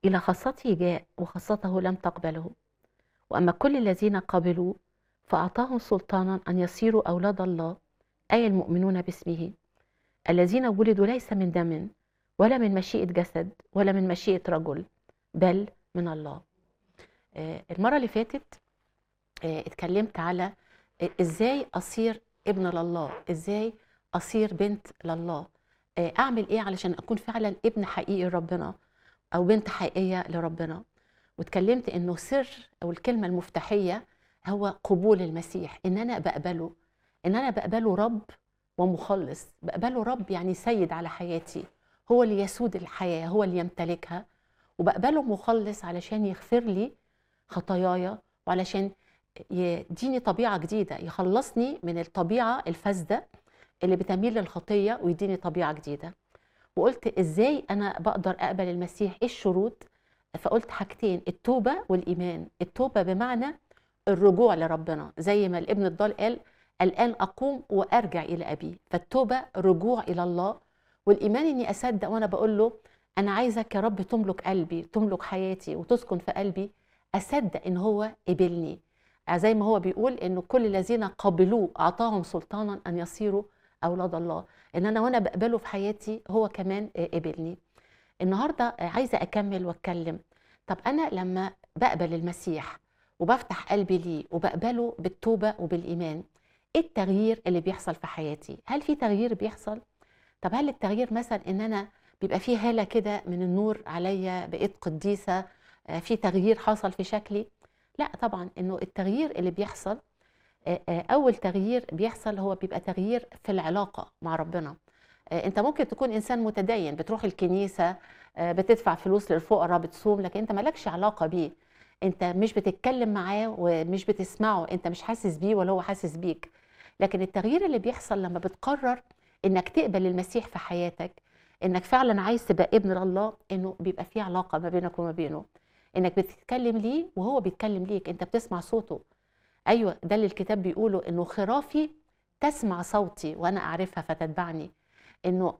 إلى خاصته جاء وخاصته لم تقبله وأما كل الذين قبلوا فأعطاهم سلطانا أن يصيروا أولاد الله أي المؤمنون باسمه الذين ولدوا ليس من دم ولا من مشيئة جسد ولا من مشيئة رجل بل من الله آه، المرة اللي فاتت آه، اتكلمت على آه، ازاي اصير ابن لله ازاي اصير بنت لله آه، اعمل ايه علشان اكون فعلا ابن حقيقي لربنا او بنت حقيقيه لربنا واتكلمت انه سر او الكلمه المفتاحيه هو قبول المسيح ان انا بقبله ان انا بقبله رب ومخلص بقبله رب يعني سيد على حياتي هو اللي يسود الحياه هو اللي يمتلكها وبقبله مخلص علشان يغفر لي خطاياي وعلشان يديني طبيعه جديده يخلصني من الطبيعه الفاسده اللي بتميل للخطيه ويديني طبيعه جديده وقلت ازاي انا بقدر اقبل المسيح ايه الشروط فقلت حاجتين التوبه والايمان التوبه بمعنى الرجوع لربنا زي ما الابن الضال قال الان اقوم وارجع الى ابي فالتوبه رجوع الى الله والايمان اني اصدق وانا بقول له انا عايزك يا رب تملك قلبي تملك حياتي وتسكن في قلبي اصدق ان هو قبلني زي ما هو بيقول انه كل الذين قبلوه اعطاهم سلطانا ان يصيروا اولاد الله ان انا وانا بقبله في حياتي هو كمان قبلني النهارده عايزه اكمل واتكلم طب انا لما بقبل المسيح وبفتح قلبي ليه وبقبله بالتوبه وبالايمان ايه التغيير اللي بيحصل في حياتي هل في تغيير بيحصل طب هل التغيير مثلا ان انا بيبقى فيه هاله كده من النور عليا بقيت قديسه آه، في تغيير حصل في شكلي لا طبعا انه التغيير اللي بيحصل آه، آه، اول تغيير بيحصل هو بيبقى تغيير في العلاقه مع ربنا آه، انت ممكن تكون انسان متدين بتروح الكنيسه آه، بتدفع فلوس للفقراء بتصوم لكن انت مالكش علاقه بيه انت مش بتتكلم معاه ومش بتسمعه انت مش حاسس بيه ولا هو حاسس بيك لكن التغيير اللي بيحصل لما بتقرر انك تقبل المسيح في حياتك انك فعلا عايز تبقى ابن لله انه بيبقى في علاقه ما بينك وما بينه انك بتتكلم ليه وهو بيتكلم ليك انت بتسمع صوته ايوه ده اللي الكتاب بيقوله انه خرافي تسمع صوتي وانا اعرفها فتتبعني انه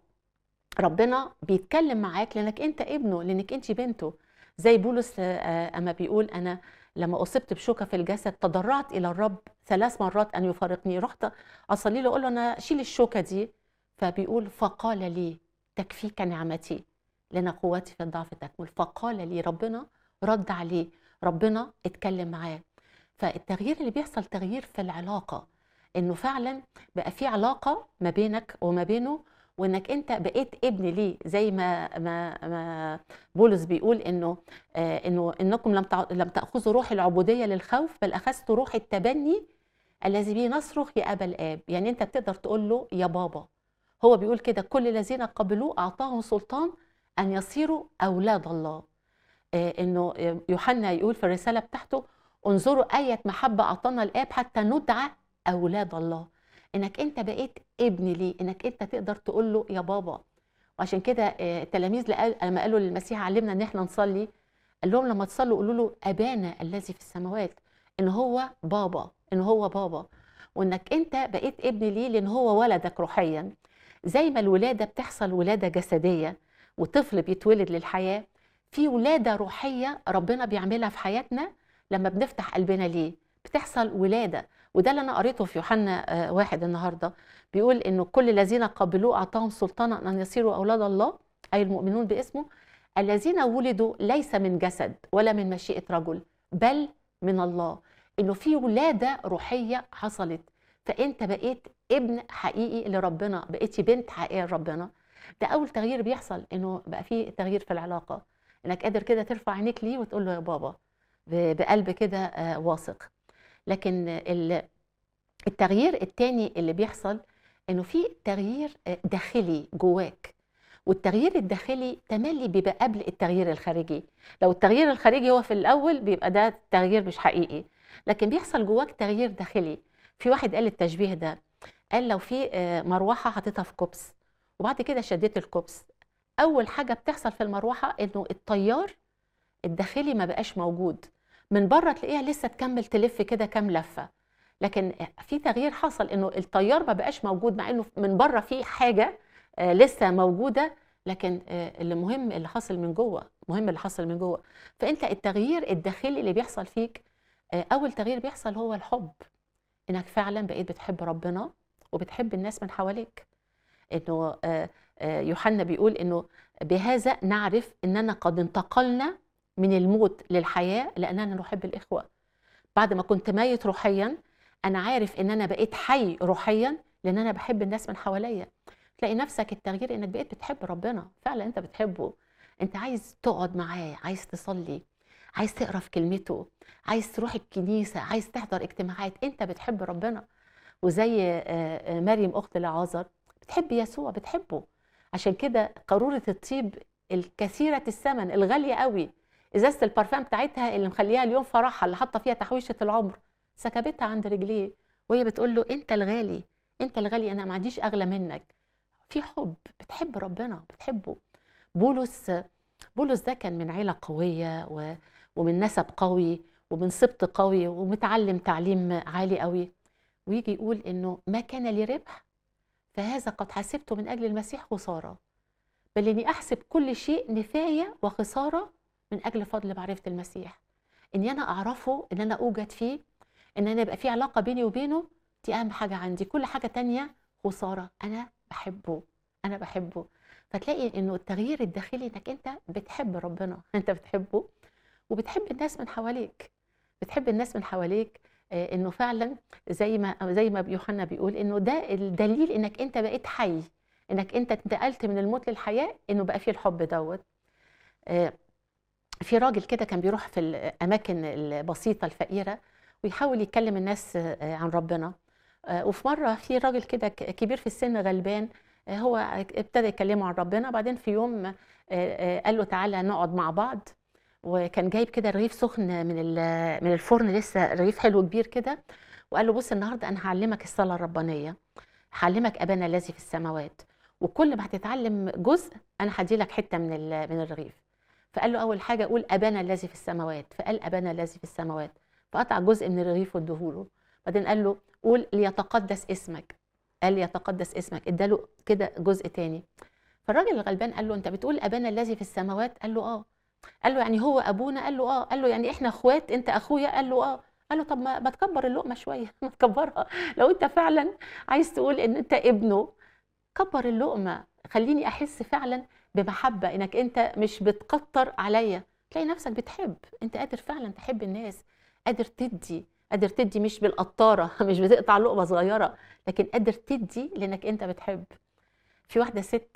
ربنا بيتكلم معاك لانك انت ابنه لانك انت بنته زي بولس آه، اما بيقول انا لما اصبت بشوكه في الجسد تضرعت الى الرب ثلاث مرات ان يفارقني رحت اصلي له اقول له انا شيل الشوكه دي فبيقول فقال لي تكفيك نعمتي لان قوتي في الضعف تكمل فقال لي ربنا رد عليه ربنا اتكلم معاه فالتغيير اللي بيحصل تغيير في العلاقه انه فعلا بقى في علاقه ما بينك وما بينه وانك انت بقيت ابن ليه زي ما ما ما بولس بيقول انه آه انه انكم لم تع- لم تاخذوا روح العبوديه للخوف بل اخذتوا روح التبني الذي به نصرخ يا ابا الاب يعني انت بتقدر تقول له يا بابا هو بيقول كده كل الذين قبلوه اعطاهم سلطان ان يصيروا اولاد الله آه، انه يوحنا يقول في الرساله بتاعته انظروا اية محبه اعطانا الاب حتى ندعى اولاد الله انك انت بقيت ابن ليه انك انت تقدر تقول له يا بابا وعشان كده آه، التلاميذ لقال- لما قالوا للمسيح علمنا ان احنا نصلي قال لهم لما تصلوا قولوا له ابانا الذي في السماوات ان هو بابا ان هو بابا وانك انت بقيت ابن ليه لان هو ولدك روحيا زي ما الولاده بتحصل ولاده جسديه وطفل بيتولد للحياه في ولاده روحيه ربنا بيعملها في حياتنا لما بنفتح قلبنا ليه بتحصل ولاده وده اللي انا قريته في يوحنا آه، واحد النهارده بيقول انه كل الذين قبلوه اعطاهم سلطانا ان يصيروا اولاد الله اي المؤمنون باسمه الذين ولدوا ليس من جسد ولا من مشيئه رجل بل من الله انه في ولاده روحيه حصلت فانت بقيت ابن حقيقي لربنا بقيتي بنت حقيقيه لربنا ده اول تغيير بيحصل انه بقى في تغيير في العلاقه انك قادر كده ترفع عينيك ليه وتقول له يا بابا ب- بقلب كده آه، واثق لكن ال- التغيير التاني اللي بيحصل انه في تغيير آه، داخلي جواك والتغيير الداخلي تملي بيبقى قبل التغيير الخارجي لو التغيير الخارجي هو في الاول بيبقى ده تغيير مش حقيقي لكن بيحصل جواك تغيير داخلي في واحد قال التشبيه ده قال لو في آه، مروحه حطيتها في كوبس وبعد كده شديت الكوبس اول حاجه بتحصل في المروحه انه التيار الداخلي ما بقاش موجود من بره تلاقيها لسه تكمل تلف كده كام لفه لكن في تغيير حصل انه التيار ما بقاش موجود مع انه من بره في حاجه آه، لسه موجوده لكن آه، اللي مهم اللي حاصل من جوه مهم اللي حصل من جوه فانت التغيير الداخلي اللي بيحصل فيك آه، اول تغيير بيحصل هو الحب انك فعلا بقيت بتحب ربنا وبتحب الناس من حواليك انه آه، آه، يوحنا بيقول انه بهذا نعرف اننا قد انتقلنا من الموت للحياه لاننا نحب الاخوه بعد ما كنت ميت روحيا انا عارف ان انا بقيت حي روحيا لان انا بحب الناس من حواليا تلاقي نفسك التغيير انك بقيت بتحب ربنا فعلا انت بتحبه انت عايز تقعد معاه عايز تصلي عايز تقرا في كلمته عايز تروح الكنيسه عايز تحضر اجتماعات انت بتحب ربنا وزي آه، آه، مريم اخت لعازر بتحب يسوع بتحبه عشان كده قاروره الطيب الكثيره الثمن الغاليه قوي ازازه البارفان بتاعتها اللي مخليها اليوم فرحها اللي حاطه فيها تحويشه العمر سكبتها عند رجليه وهي بتقول له انت الغالي انت الغالي انا ما عنديش اغلى منك في حب بتحب ربنا بتحبه بولس بولس ده كان من عيله قويه و... ومن نسب قوي ومن سبط قوي ومتعلم تعليم عالي قوي ويجي يقول انه ما كان لي ربح فهذا قد حسبته من اجل المسيح خساره بل اني احسب كل شيء نفايه وخساره من اجل فضل معرفه المسيح اني انا اعرفه ان انا اوجد فيه ان انا يبقى في علاقه بيني وبينه دي اهم حاجه عندي كل حاجه تانية خساره انا بحبه انا بحبه فتلاقي انه التغيير الداخلي انك انت بتحب ربنا انت بتحبه وبتحب الناس من حواليك بتحب الناس من حواليك آه، انه فعلا زي ما زي ما يوحنا بيقول انه ده الدليل انك انت بقيت حي انك انت انتقلت من الموت للحياه انه بقى فيه الحب دوت آه، في راجل كده كان بيروح في الاماكن البسيطه الفقيره ويحاول يكلم الناس آه، عن ربنا وفي مره في راجل كده كبير في السن غلبان هو ابتدى يكلمه عن ربنا بعدين في يوم قال له تعالى نقعد مع بعض وكان جايب كده رغيف سخن من من الفرن لسه رغيف حلو كبير كده وقال له بص النهارده انا هعلمك الصلاه الربانيه هعلمك ابانا الذي في السماوات وكل ما هتتعلم جزء انا هدي لك حته من من الرغيف فقال له اول حاجه قول ابانا الذي في السماوات فقال ابانا الذي في السماوات فقطع جزء من الرغيف واديهوله بعدين قال له قول ليتقدس اسمك قال ليتقدس اسمك اداله كده جزء تاني فالراجل الغلبان قال له انت بتقول ابانا الذي في السماوات قال له اه قال له يعني هو ابونا قال له اه قال له يعني احنا اخوات انت اخويا قال له اه قال له طب ما, ما تكبر اللقمه شويه ما تكبرها لو انت فعلا عايز تقول ان انت ابنه كبر اللقمه خليني احس فعلا بمحبه انك انت مش بتكتر عليا تلاقي نفسك بتحب انت قادر فعلا تحب الناس قادر تدي قادر تدي مش بالقطاره مش بتقطع لقمه صغيره لكن قادر تدي لانك انت بتحب في واحده ست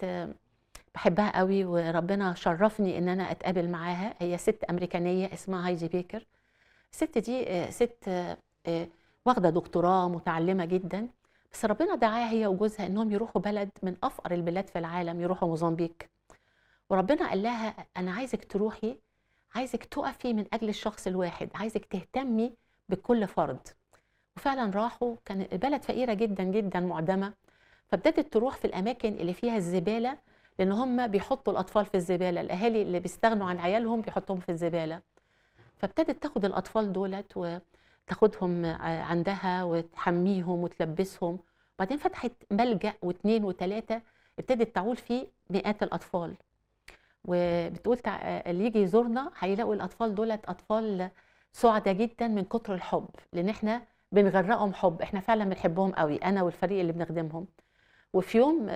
بحبها قوي وربنا شرفني ان انا اتقابل معاها هي ست امريكانيه اسمها هايدي بيكر الست دي آه، ست آه، واخده دكتوراه متعلمه جدا بس ربنا دعاها هي وجوزها انهم يروحوا بلد من افقر البلاد في العالم يروحوا موزمبيق وربنا قال لها انا عايزك تروحي عايزك تقفي من اجل الشخص الواحد عايزك تهتمي بكل فرد وفعلا راحوا كان بلد فقيره جدا جدا معدمه فابتدت تروح في الاماكن اللي فيها الزباله لان هم بيحطوا الاطفال في الزباله الاهالي اللي بيستغنوا عن عيالهم بيحطوهم في الزباله فابتدت تاخد الاطفال دولت وتاخدهم عندها وتحميهم وتلبسهم وبعدين فتحت ملجا واثنين وثلاثه ابتدت تعول فيه مئات الاطفال وبتقول اللي يجي يزورنا هيلاقوا الاطفال دولت اطفال سعداء جدا من كتر الحب لان احنا بنغرقهم حب احنا فعلا بنحبهم قوي انا والفريق اللي بنخدمهم وفي يوم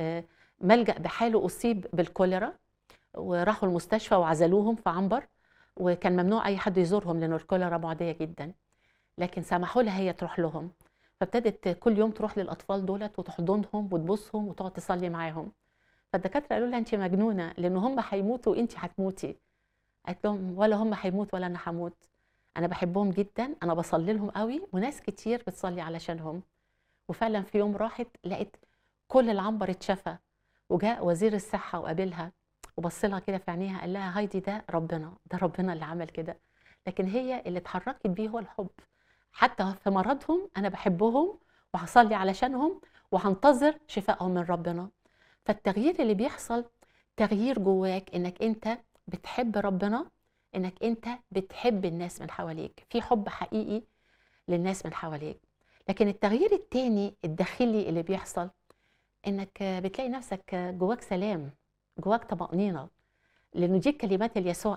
ملجأ بحاله أصيب بالكوليرا وراحوا المستشفى وعزلوهم في عنبر وكان ممنوع أي حد يزورهم لأن الكوليرا معدية جدا لكن سمحوا لها هي تروح لهم فابتدت كل يوم تروح للأطفال دولت وتحضنهم وتبوسهم وتقعد تصلي معاهم فالدكاترة قالوا لها أنت مجنونة لأن هم هيموتوا وأنت هتموتي قالت لهم ولا هم هيموت ولا أنا هموت أنا بحبهم جدا أنا بصلي لهم قوي وناس كتير بتصلي علشانهم وفعلا في يوم راحت لقيت كل العنبر اتشفى وجاء وزير الصحه وقابلها وبص لها كده في عينيها قال لها هايدي ده ربنا ده ربنا اللي عمل كده لكن هي اللي اتحركت بيه هو الحب حتى في مرضهم انا بحبهم وهصلي علشانهم وهنتظر شفائهم من ربنا فالتغيير اللي بيحصل تغيير جواك انك انت بتحب ربنا انك انت بتحب الناس من حواليك في حب حقيقي للناس من حواليك لكن التغيير التاني الداخلي اللي بيحصل انك بتلاقي نفسك جواك سلام جواك طمأنينة لأنه دي الكلمات اللي يسوع